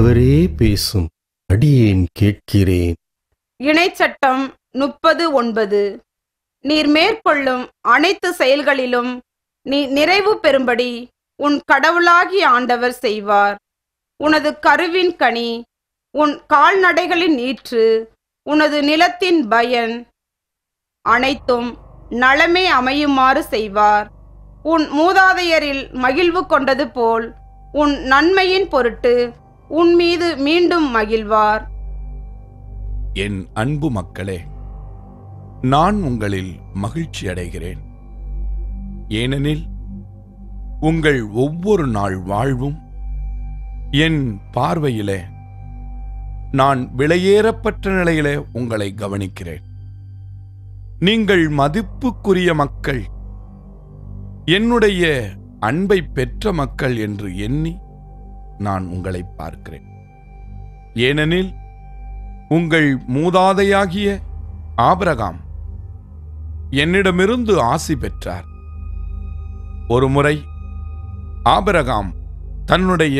ஆண்டவரே பேசும் அடியேன் கேட்கிறேன் இணைச்சட்டம் முப்பது ஒன்பது நீர் மேற்கொள்ளும் அனைத்து செயல்களிலும் நீ நிறைவு பெறும்படி உன் கடவுளாகிய ஆண்டவர் செய்வார் உனது கருவின் கனி உன் கால்நடைகளின் நீற்று உனது நிலத்தின் பயன் அனைத்தும் நலமே அமையுமாறு செய்வார் உன் மூதாதையரில் மகிழ்வு கொண்டது போல் உன் நன்மையின் பொருட்டு உன் மீது மீண்டும் மகிழ்வார் என் அன்பு மக்களே நான் உங்களில் மகிழ்ச்சி அடைகிறேன் ஏனெனில் உங்கள் ஒவ்வொரு நாள் வாழ்வும் என் பார்வையிலே நான் விலையேறப்பட்ட நிலையிலே உங்களை கவனிக்கிறேன் நீங்கள் மதிப்புக்குரிய மக்கள் என்னுடைய அன்பை பெற்ற மக்கள் என்று எண்ணி நான் உங்களை பார்க்கிறேன் ஏனெனில் உங்கள் மூதாதையாகிய ஆபிரகாம் என்னிடமிருந்து ஆசி பெற்றார் ஒருமுறை ஆபிரகாம் தன்னுடைய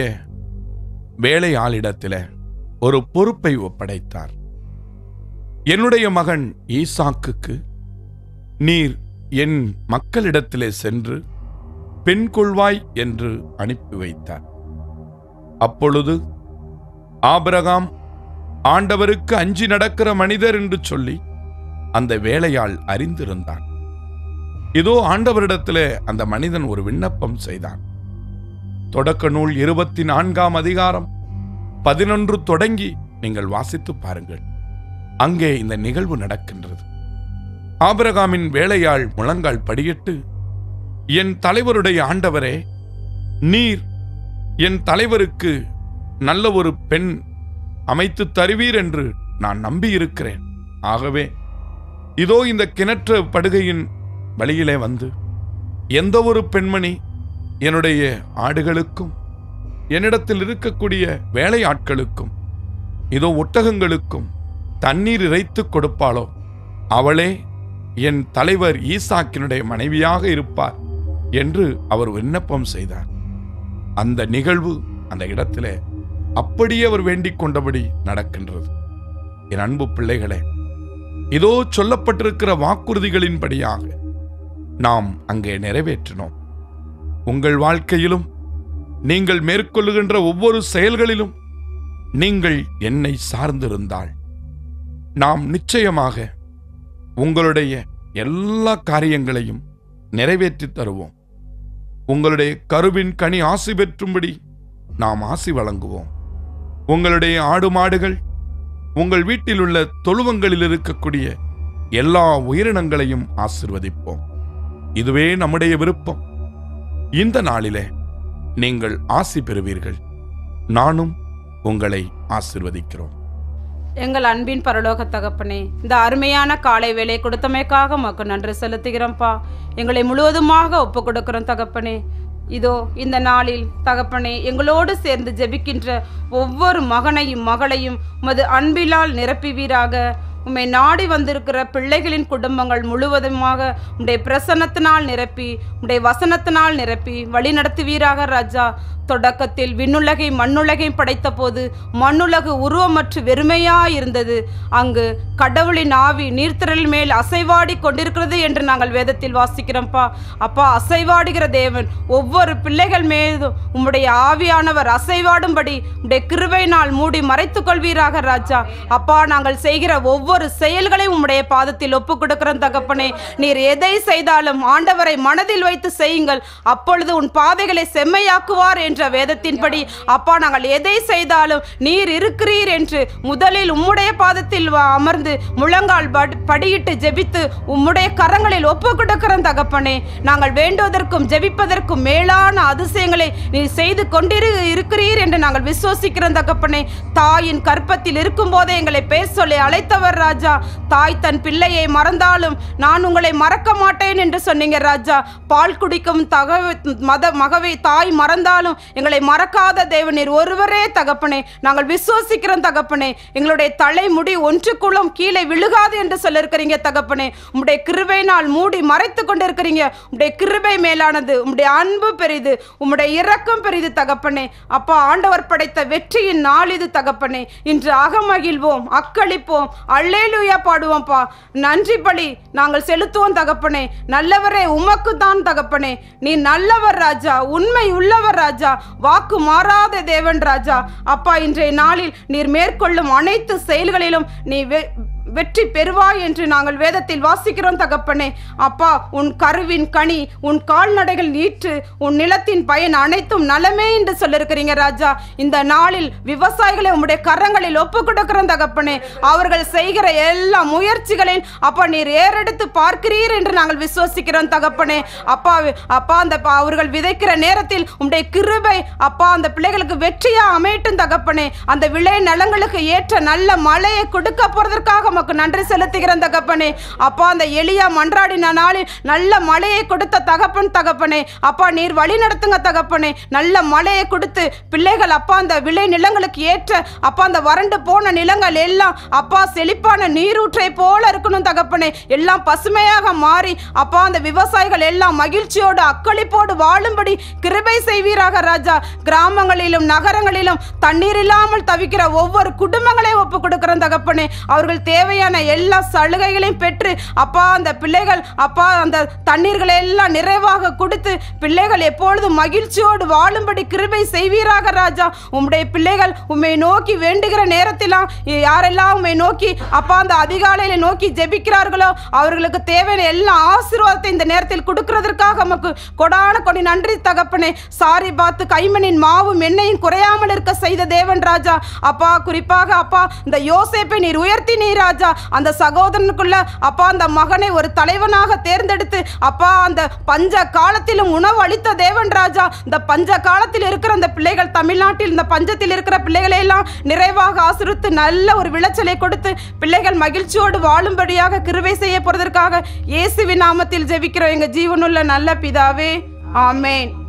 வேலையாளிடத்தில ஒரு பொறுப்பை ஒப்படைத்தார் என்னுடைய மகன் ஈசாக்குக்கு நீர் என் மக்களிடத்திலே சென்று பெண் கொள்வாய் என்று அனுப்பி வைத்தார் அப்பொழுது ஆபிரகாம் ஆண்டவருக்கு அஞ்சி நடக்கிற மனிதர் என்று சொல்லி அந்த வேலையாள் அறிந்திருந்தான் இதோ ஆண்டவரிடத்திலே அந்த மனிதன் ஒரு விண்ணப்பம் செய்தான் தொடக்க நூல் இருபத்தி நான்காம் அதிகாரம் பதினொன்று தொடங்கி நீங்கள் வாசித்து பாருங்கள் அங்கே இந்த நிகழ்வு நடக்கின்றது ஆபிரகாமின் வேலையாள் முழங்கால் படியிட்டு என் தலைவருடைய ஆண்டவரே நீர் என் தலைவருக்கு நல்ல ஒரு பெண் அமைத்து தருவீர் என்று நான் நம்பியிருக்கிறேன் ஆகவே இதோ இந்த கிணற்று படுகையின் வழியிலே வந்து எந்த ஒரு பெண்மணி என்னுடைய ஆடுகளுக்கும் என்னிடத்தில் இருக்கக்கூடிய வேலையாட்களுக்கும் இதோ ஒட்டகங்களுக்கும் தண்ணீர் இறைத்துக் கொடுப்பாளோ அவளே என் தலைவர் ஈசாக்கினுடைய மனைவியாக இருப்பார் என்று அவர் விண்ணப்பம் செய்தார் அந்த நிகழ்வு அந்த இடத்திலே அப்படியே அவர் வேண்டிக் கொண்டபடி நடக்கின்றது என் அன்பு பிள்ளைகளே இதோ சொல்லப்பட்டிருக்கிற வாக்குறுதிகளின்படியாக நாம் அங்கே நிறைவேற்றினோம் உங்கள் வாழ்க்கையிலும் நீங்கள் மேற்கொள்ளுகின்ற ஒவ்வொரு செயல்களிலும் நீங்கள் என்னை சார்ந்திருந்தால் நாம் நிச்சயமாக உங்களுடைய எல்லா காரியங்களையும் நிறைவேற்றித் தருவோம் உங்களுடைய கருவின் கனி ஆசி பெற்றும்படி நாம் ஆசி வழங்குவோம் உங்களுடைய ஆடு மாடுகள் உங்கள் வீட்டில் உள்ள தொழுவங்களில் இருக்கக்கூடிய எல்லா உயிரினங்களையும் ஆசிர்வதிப்போம் இதுவே நம்முடைய விருப்பம் இந்த நாளிலே நீங்கள் ஆசி பெறுவீர்கள் நானும் உங்களை ஆசிர்வதிக்கிறோம் எங்கள் அன்பின் பரலோக தகப்பனே இந்த அருமையான காலை வேலை கொடுத்தமைக்காக உமக்கு நன்றி செலுத்துகிறோம்ப்பா எங்களை முழுவதுமாக ஒப்பு கொடுக்கிறோம் தகப்பனே இதோ இந்த நாளில் தகப்பனே எங்களோடு சேர்ந்து ஜெபிக்கின்ற ஒவ்வொரு மகனையும் மகளையும் உமது அன்பிலால் நிரப்புவீராக உம்மை நாடி வந்திருக்கிற பிள்ளைகளின் குடும்பங்கள் முழுவதுமாக உம்முடைய பிரசன்னத்தினால் நிரப்பி உம்முடைய வசனத்தினால் நிரப்பி வழி நடத்துவீராக ராஜா தொடக்கத்தில் விண்ணுலகை மண்ணுலகை படைத்த போது மண்ணுலகு உருவமற்று வெறுமையா இருந்தது அங்கு கடவுளின் ஆவி நீர்த்திரள் மேல் அசைவாடி கொண்டிருக்கிறது என்று நாங்கள் வேதத்தில் வாசிக்கிறோம்ப்பா அப்பா அசைவாடுகிற தேவன் ஒவ்வொரு பிள்ளைகள் மீதும் உம்முடைய ஆவியானவர் அசைவாடும்படி உம்முடைய கிருபையினால் மூடி மறைத்துக் கொள்வீராக ராஜா அப்பா நாங்கள் செய்கிற ஒவ்வொரு செயல்களையும் உம்முடைய பாதத்தில் ஒப்பு கொடுக்கிறோம் தகப்பனே நீர் எதை செய்தாலும் ஆண்டவரை மனதில் வைத்து செய்யுங்கள் அப்பொழுது உன் பாதைகளை செம்மையாக்குவார் என்ற வேதத்தின்படி அப்பா நாங்கள் எதை செய்தாலும் நீர் இருக்கிறீர் என்று முதலில் உம்முடைய பாதத்தில் வ- அமர்ந்து முழங்கால் பட்- படியிட்டு ஜெபித்து உம்முடைய கரங்களில் ஒப்பு கொடுக்கிறோம் தகப்பனே நாங்கள் வேண்டுவதற்கும் ஜெபிப்பதற்கும் மேலான அதிசயங்களை நீர் செய்து கொண்டிரு இருக்கிறீர் என்று நாங்கள் விசுவசிக்கிறோம் தகப்பனே தாயின் கற்பத்தில் இருக்கும் போதே எங்களை பேச சொல்லி அழைத்தவர் ராஜா தாய் தன் பிள்ளையை மறந்தாலும் நான் உங்களை மறக்க மாட்டேன் என்று சொன்னீங்க ராஜா பால் குடிக்கும் தக மத மகவை தாய் மறந்தாலும் எங்களை மறக்காத தேவனீர் ஒருவரே தகப்பனே நாங்கள் விசுவசிக்கிறோம் தகப்பனே எங்களுடைய தலைமுடி ஒன்றுக்குள்ளும் கீழே விழுகாது என்று சொல்லியிருக்கிறீங்க தகப்பனே உம்முடைய கிருபையினால் மூடி மறைத்து கொண்டிருக்கிறீங்க உம்முடைய கிருபை மேலானது உம்முடைய அன்பு பெரிது உம்முடைய இரக்கம் பெரிது தகப்பனே அப்பா ஆண்டவர் படைத்த வெற்றியின் நாள் இது தகப்பனே இன்று அகமகிழ்வோம் அக்களிப்போம் அல்லேலூயா பாடுவோம்ப்பா நன்றி பலி நாங்கள் செலுத்துவோம் தகப்பனே நல்லவரே உமக்கு தான் தகப்பனே நீ நல்லவர் ராஜா உண்மை உள்ளவர் ராஜா வாக்கு மாறாத தேவன் ராஜா அப்பா இன்றைய நாளில் நீர் மேற்கொள்ளும் அனைத்து செயல்களிலும் நீ வெ- வெற்றி பெறுவாய் என்று நாங்கள் வேதத்தில் வாசிக்கிறோம் தகப்பனே அப்பா உன் கருவின் கனி உன் கால்நடைகள் நீற்று உன் நிலத்தின் பயன் அனைத்தும் நலமே என்று சொல்லிருக்கிறீங்க ராஜா இந்த நாளில் விவசாயிகளை உம்முடைய கரங்களில் ஒப்பு கொடுக்கிறோம் தகப்பனே அவர்கள் செய்கிற எல்லா முயற்சிகளையும் அப்பா நீர் ஏறெடுத்து பார்க்கிறீர் என்று நாங்கள் விசுவசிக்கிறோம் தகப்பனே அப்பா அப்பா அந்த ப- அவர்கள் விதைக்கிற நேரத்தில் உம்முடைய கிருபை அப்பா அந்த பிள்ளைகளுக்கு வெற்றியா அமையட்டும் தகப்பனே அந்த விளை நலங்களுக்கு ஏற்ற நல்ல மழையை கொடுக்க போறதற்காக உமக்கு நன்றி செலுத்துகிறேன் தகப்பனே அப்பா அந்த எளியா மன்றாடின நாளில் நல்ல மழையை கொடுத்த தகப்பன் தகப்பனே அப்பா நீர் வழி நடத்துங்க தகப்பனே நல்ல மழையை கொடுத்து பிள்ளைகள் அப்பா அந்த விளை நிலங்களுக்கு ஏற்ற அப்பா அந்த வறண்டு போன நிலங்கள் எல்லாம் அப்பா செழிப்பான நீரூற்றை போல இருக்கணும் தகப்பனே எல்லாம் பசுமையாக மாறி அப்பா அந்த விவசாயிகள் எல்லாம் மகிழ்ச்சியோடு அக்களிப்போடு வாழும்படி கிருபை செய்வீராக ராஜா கிராமங்களிலும் நகரங்களிலும் தண்ணீர் இல்லாமல் தவிக்கிற ஒவ்வொரு குடும்பங்களையும் ஒப்பு கொடுக்கிறோம் தகப்பனே அவர்கள் தேவையான எல்லா சலுகைகளையும் பெற்று அப்பா அந்த பிள்ளைகள் அப்பா அந்த தண்ணீர்களை எல்லாம் நிறைவாக கொடுத்து பிள்ளைகள் எப்பொழுதும் மகிழ்ச்சியோடு வாழும்படி கிருபை செய்வீராக ராஜா உம்முடைய பிள்ளைகள் உம்மை நோக்கி வேண்டுகிற நேரத்திலாம் யாரெல்லாம் உம்மை நோக்கி அப்பா அந்த அதிகாலையில நோக்கி ஜெபிக்கிறார்களோ அவர்களுக்கு தேவையான எல்லா ஆசீர்வாதத்தை இந்த நேரத்தில் கொடுக்கிறதற்காக நமக்கு கொடான கொடி நன்றி தகப்பனே சாரி பார்த்து கைமணின் மாவும் எண்ணெயும் குறையாமல் இருக்க செய்த தேவன் ராஜா அப்பா குறிப்பாக அப்பா இந்த யோசேப்பை நீர் உயர்த்தி நீர் ராஜா அந்த சகோதரனுக்குள்ள அப்பா அந்த மகனை ஒரு தலைவனாக தேர்ந்தெடுத்து அப்பா அந்த பஞ்ச காலத்திலும் உணவு அளித்த தேவன் ராஜா இந்த பஞ்ச காலத்தில் இருக்கிற அந்த பிள்ளைகள் தமிழ்நாட்டில் இந்த பஞ்சத்தில் இருக்கிற பிள்ளைகளை எல்லாம் நிறைவாக ஆசிரித்து நல்ல ஒரு விளைச்சலை கொடுத்து பிள்ளைகள் மகிழ்ச்சியோடு வாழும்படியாக கிருபை செய்ய போறதற்காக இயேசுவின் நாமத்தில் ஜெபிக்கிறோம் எங்க ஜீவனுள்ள நல்ல பிதாவே ஆமென்